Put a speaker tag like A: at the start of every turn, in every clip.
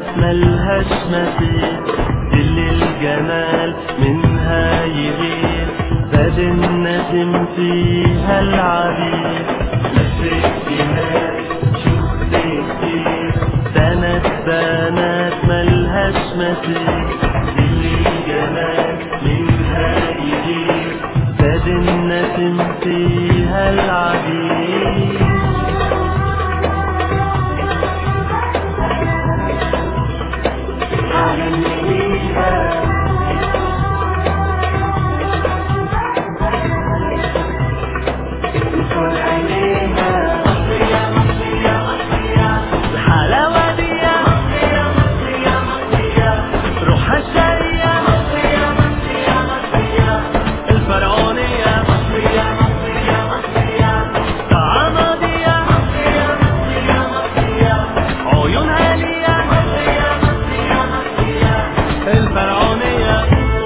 A: ملهاش مثيل كل الجمال منها يغير زاد النسم فيها العبير لفت بلاد شفت كتير سنة بنات ملهاش مثيل كل الجمال منها يغير زاد النسم فيها العبير الحلاوة دي روحها الشقية الفرعونية طعامها دي عيونها ليا الفرعونية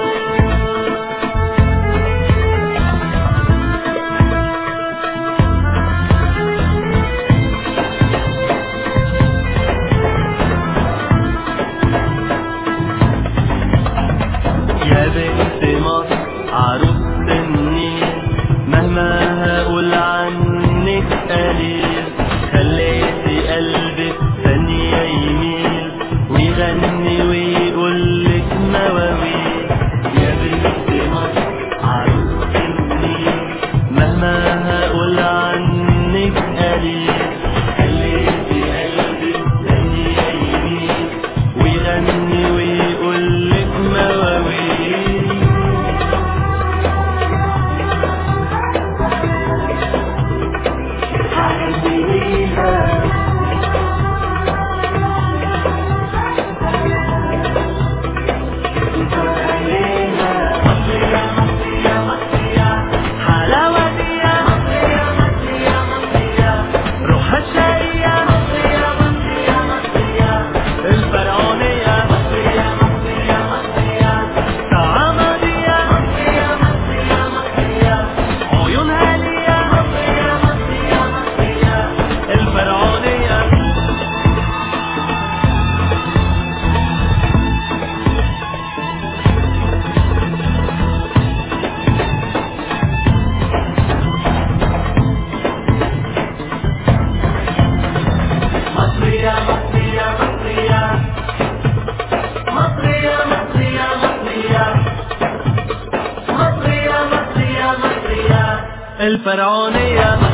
A: يا بنت مصر عروسة النيل مهما هقول عنك قليل خليتي قلبي ثانية يميل ويغني ويقولك مواويل يا بنت مصر عروسة النيل مهما هقول عنك قليل خليتي قلبي ثانية يميل ويغني ويقولك مواويل حلاوة دي روحها الشقية الفرعونية طعامها دي عيونها ليا الفرعونية مصرية مصرية مصرية مصرية مصرية مصرية مصرية مصرية مصرية الفرعونية